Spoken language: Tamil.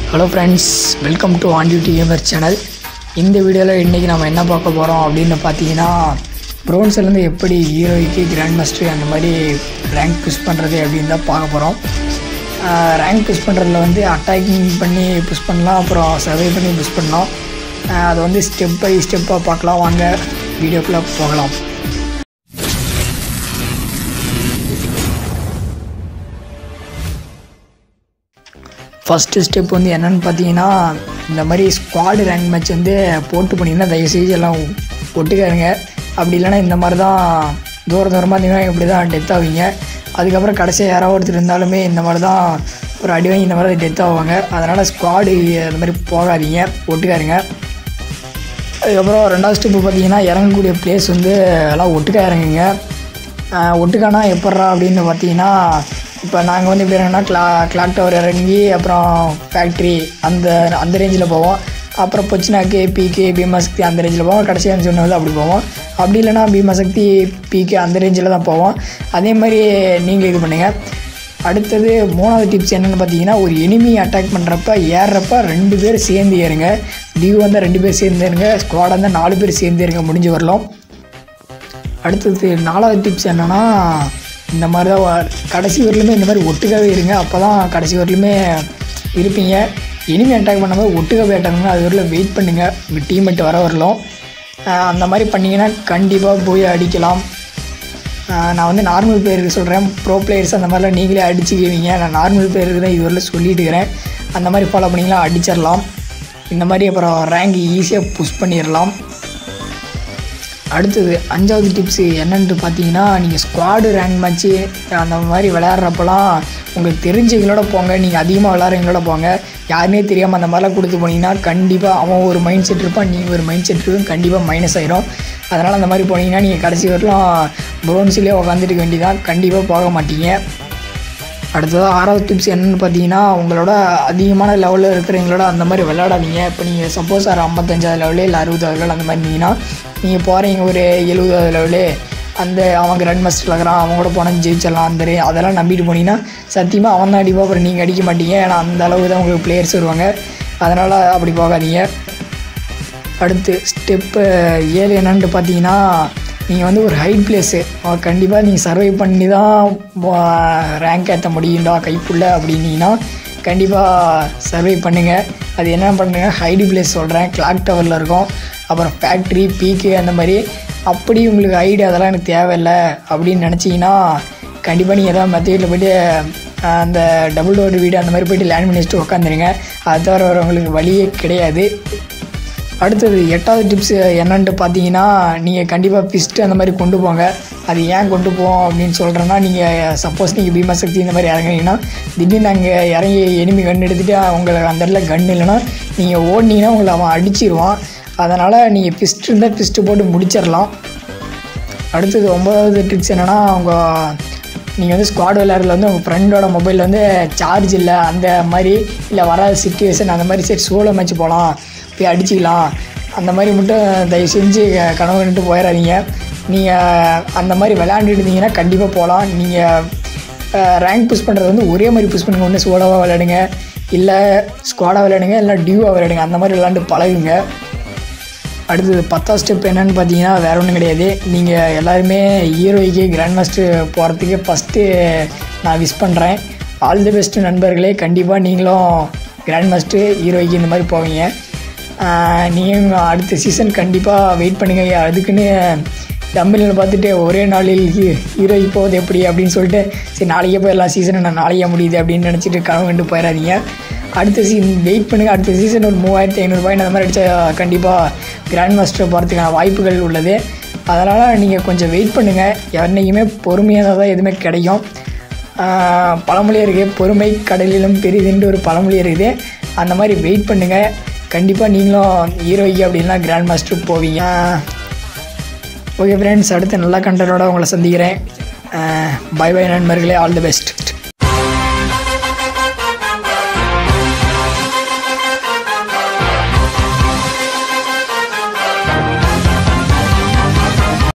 hello friends welcome to on duty gamer channel இந்த வீடியோவில் இன்றைக்கி நம்ம என்ன பார்க்க போகிறோம் அப்படின்னு பார்த்தீங்கன்னா ப்ரோன்ஸ்லேருந்து எப்படி ஹீரோய்க்கு கிராண்ட் மாஸ்டர் அந்த மாதிரி ரேங்க் புஷ் பண்ணுறது அப்படின்னு தான் பார்க்க போகிறோம் ரேங்க் புஷ் பண்ணுறதுல வந்து அட்டாக்கிங் பண்ணி புஷ் பண்ணலாம் அப்புறம் சர்வை பண்ணி புஷ் பண்ணலாம் ஆஹ் அதை வந்து ஸ்டெப் பை ஸ்டெப்பாக பார்க்கலாம் வாங்க வீடியோக்குள்ளே போகலாம் ஃபஸ்ட்டு ஸ்டெப் வந்து என்னென்னு பார்த்தீங்கன்னா இந்த மாதிரி ஸ்குவாடு ரேங்க் மேட்ச் வந்து போட்டு பண்ணிங்கன்னா தயவுசெய்து எல்லாம் ஒட்டுக்காருங்க அப்படி இல்லைன்னா இந்த மாதிரி தான் தூர தூரமாக இருந்தீங்கன்னா இப்படி தான் டெத் ஆவீங்க அதுக்கப்புறம் கடைசியாக யாராவது ஒருத்தர் இருந்தாலுமே இந்த மாதிரி தான் ஒரு அடி வாங்கி இந்த மாதிரி டெத் ஆவாங்க அதனால் ஸ்குவாடு அந்த மாதிரி போகாதீங்க ஒட்டுக்காருங்க அதுக்கப்புறம் ரெண்டாவது ஸ்டெப்பு பார்த்தீங்கன்னா இறங்கக்கூடிய பிளேஸ் வந்து எல்லாம் ஒட்டுக்கா இறங்குங்க ஆஹ் ஒட்டுக்கானா எப்பட்றா அப்படின்னு பார்த்தீங்கன்னா இப்போ நாங்கள் வந்து எப்படி இறங்கினா கிளா கிளாக் டவர் இறங்கி அப்புறம் ஃபேக்ட்ரி அந்த அந்த ரேஞ்சில் போவோம் அப்புறம் பொச்சினாக்கு பிகே பீமாசக்தி அந்த ரேஞ்சில் போவோம் கடைசியாக சொன்னது அப்படி போவோம் அப்படி இல்லைன்னா பீமாசக்தி பிகே அந்த ரேஞ்சில் தான் போவோம் அதே மாதிரி நீங்கள் இது பண்ணுங்கள் அடுத்தது மூணாவது டிப்ஸ் என்னென்னு பார்த்தீங்கன்னா ஒரு எனிமி அட்டாக் பண்ணுறப்ப ஏறுறப்ப ரெண்டு பேர் சேர்ந்து ஏறுங்க டியூ வந்தால் ரெண்டு பேர் சேர்ந்து ஏறுங்க ஸ்குவாட் வந்தால் நாலு பேர் சேர்ந்து ஏறுங்க முடிஞ்சு வரலாம் அடுத்தது நாலாவது டிப்ஸ் என்னென்னா இந்த மாதிரி தான் வ- கடைசி வரலுமே இந்த மாதிரி ஒட்டுக்காவே இருங்க அப்போ தான் கடைசி வரலுமே இருப்பீங்க எனிமி அட்டாக் பண்ணும்போது ஒட்டுக்காவே அட்டாக் பண்ணுங்க அது வரல வெயிட் பண்ணுங்கள் உங்கள் டீம்மேட் வர வரலாம் ஆஹ் அந்த மாதிரி பண்ணிங்கன்னா கண்டிப்பாக போய் அடிக்கலாம் ஆஹ் நான் வந்து நார்மல் பிளேயருக்கு சொல்கிறேன் ப்ரோ பிளேயர்ஸ் அந்த மாதிரிலாம் நீங்களே அடிச்சுக்குவீங்க நான் நார்மல் பிளேயருக்கு தான் இதுவரையில் சொல்லிட்டு இருக்கிறேன் அந்த மாதிரி ஃபாலோ பண்ணிங்கன்னா அடிச்சிடலாம் இந்த மாதிரி அப்புறம் ரேங்க் ஈஸியாக புஷ் பண்ணிடலாம் அடுத்தது அஞ்சாவது டிப்ஸு என்னன்ட்டு பார்த்தீங்கன்னா நீங்கள் ஸ்குவாடு ரேங்க் மேட்ச்சு அந்த மாதிரி விளையாடுறப்பலாம் உங்களுக்கு தெரிஞ்சவங்களோட போங்க நீங்கள் அதிகமாக விளையாடுறவங்களோட போங்க யாருமே தெரியாமல் அந்த மாதிரிலாம் கொடுத்து போனீங்கன்னா கண்டிப்பாக அவன் ஒரு மைண்ட் செட் இருப்பான் நீங்கள் ஒரு மைண்ட் செட் இருக்கும் கண்டிப்பாக மைனஸ் ஆயிரும் அதனால் அந்த மாதிரி போனீங்கன்னா நீங்கள் கடைசி வரலாம் ப்ரோன்ஸ்லேயே உட்காந்துட்டு வேண்டியதான் கண்டிப்பாக போக மாட்டீங்க அடுத்ததாக ஆறாவது டிப்ஸ் என்னென்னு பார்த்தீங்கன்னா உங்களோட அதிகமான லெவலில் இருக்கிறவங்களோட அந்த மாதிரி விளையாடாதீங்க இப்போ நீங்கள் சப்போஸ் ஒரு ஐம்பத்தஞ்சாவது லெவலு இல்லை அறுபதாவது லெவல் அந்த மாதிரி இருந்தீங்கன்னா நீங்கள் போகிறீங்க ஒரு எழுபதாவது லெவலு அந்த அவன் கிராண்ட் மாஸ்டர் இருக்கிறான் அவன் கூட போனால் ஜெயிச்சிடலாம் அந்த ரே- அதெல்லாம் நம்பிட்டு போனீங்கன்னா சத்தியமாக அவன் தான் அடிப்பா அப்புறம் நீங்கள் அடிக்க மாட்டீங்க ஏன்னா அந்த அளவுக்கு தான் உங்களுக்கு பிளேயர்ஸ் வருவாங்க அதனால் அப்படி போகாதீங்க அடுத்து ஸ்டெப்பு ஏழு என்னன்ட்டு பார்த்தீங்கன்னா நீங்கள் வந்து ஒரு ஹைட் பிளேஸு கண்டிப்பாக நீங்கள் சர்வை பண்ணி தான் ரேங்க் ஏற்ற முடியும்டா கைப்புள்ள அப்படின்னீங்கன்னா கண்டிப்பாக சர்வை பண்ணுங்கள் அது என்ன பண்ணுங்க ஹைடு பிளேஸ் சொல்கிறேன் கிளாக் டவரில் இருக்கும் அப்புறம் ஃபேக்ட்ரி பீக்கு அந்த மாதிரி அப்படி உங்களுக்கு ஹைடு அதெல்லாம் எனக்கு தேவையில்லை அப்படின்னு நினச்சிங்கன்னா கண்டிப்பாக நீங்கள் ஏதாவது மற்ற வீட்டில் போய்ட்டு ஆஹ், அந்த டபுள் டோர் வீடு அந்த மாதிரி போயிட்டு லேண்ட் பண்ணி வச்சுட்டு உட்காந்துருங்க அது தவிர வேறு உங்களுக்கு வழியே கிடையாது அடுத்தது எட்டாவது டிப்ஸ் என்னன்ட்டு பார்த்தீங்கன்னா நீங்கள் கண்டிப்பாக ஃபிஸ்ட்டு அந்த மாதிரி கொண்டு போங்க அது ஏன் கொண்டு போவோம் அப்படின்னு சொல்கிறேன்னா நீங்கள் சப்போஸ் நீங்கள் பீமா சக்தி இந்த மாதிரி இறங்குனீங்கன்னா திடீர்னு அங்கே இறங்கி எனிமி கன் எடுத்துகிட்டு உங்களுக்கு அந்த இடத்துல கன் இல்லைன்னா நீங்கள் ஓடினீங்கன்னா உங்களை அவன் அடிச்சிருவான் அதனால் நீங்கள் ஃபிஸ்ட் இருந்தால் ஃபிஸ்ட்டு போட்டு முடிச்சிடலாம் அடுத்தது ஒம்பதாவது ட்ரிக்ஸ் என்னென்னா அவங்க நீங்கள் வந்து ஸ்குவாட் விளையாடுறதுல வந்து உங்கள் ஃப்ரெண்டோட மொபைலில் வந்து சார்ஜ் இல்லை அந்த மாதிரி இல்லை வராத சுச்சுவேஷன் அந்த மாதிரி சரி சோலோ மேட்ச் போகலாம் போய் அடிச்சிக்கலாம் அந்த மாதிரி மட்டும் தயவு செஞ்சு கனவு கண்டுட்டு போயிடாதீங்க நீங்கள் அந்த மாதிரி விளையாண்டுட்டு இருந்தீங்கன்னா கண்டிப்பாக போகலாம் நீங்கள் ரேங்க் புஷ் பண்ணுறது வந்து ஒரே மாதிரி புஷ் பண்ணுங்க ஒன்று சோலோவாக விளையாடுங்க இல்லை ஸ்குவாடாக விளையாடுங்க இல்லை டியூவாக விளையாடுங்க அந்த மாதிரி விளையாண்டு பழகுங்க அடுத்தது பத்தாவது ஸ்டெப் என்னன்னு பார்த்தீங்கன்னா வேற ஒன்றும் கிடையாது நீங்கள் எல்லாருமே ஹீரோய்க்கு கிராண்ட் மாஸ்டர் போகிறதுக்கு ஃபஸ்ட்டு நான் விஷ் பண்ணுறேன் ஆல் தி பெஸ்ட் நண்பர்களே கண்டிப்பாக நீங்களும் கிராண்ட் மாஸ்டர் ஹீரோய்க்கு இந்த மாதிரி போவீங்க நீங்கள் அடுத்த சீசன் கண்டிப்பாக வெயிட் பண்ணுங்க அதுக்குன்னு தமிழில் பார்த்துட்டு ஒரே நாளில் ஹீ- ஹீரோய்க்கு போகுது எப்படி அப்படின்னு சொல்லிட்டு சரி நாளைக்கே போயிடலாம் சீசனை நான் நாளைக்கே முடியுது அப்படின்னு நினச்சிட்டு கனவு கண்டு போயிடாதீங்க அடுத்த சீசன் வெயிட் பண்ணுங்கள் அடுத்த சீசன் ஒரு மூவாயிரத்தி ஐநூறுபாய் அந்த மாதிரி அடித்தா கண்டிப்பாக கிராண்ட் மாஸ்டர் போகிறதுக்கான வாய்ப்புகள் உள்ளது அதனால் நீங்கள் கொஞ்சம் வெயிட் பண்ணுங்கள் என்னைக்குமே பொறுமையாக தான் எதுவுமே கிடைக்கும் ஆஹ் பழமொழி இருக்குது பொறுமை கடலிலும் பெரிதுன்ட்டு ஒரு பழமொழி இருக்குது அந்த மாதிரி வெயிட் பண்ணுங்கள் கண்டிப்பாக நீங்களும் ஹீரோய்க்கு அப்படின்னா கிராண்ட் மாஸ்டர் போவீங்க ஓகே ஃப்ரெண்ட்ஸ் அடுத்து நல்ல கண்டனோட உங்களை சந்திக்கிறேன் பை பை நண்பர்களே ஆல் தி பெஸ்ட்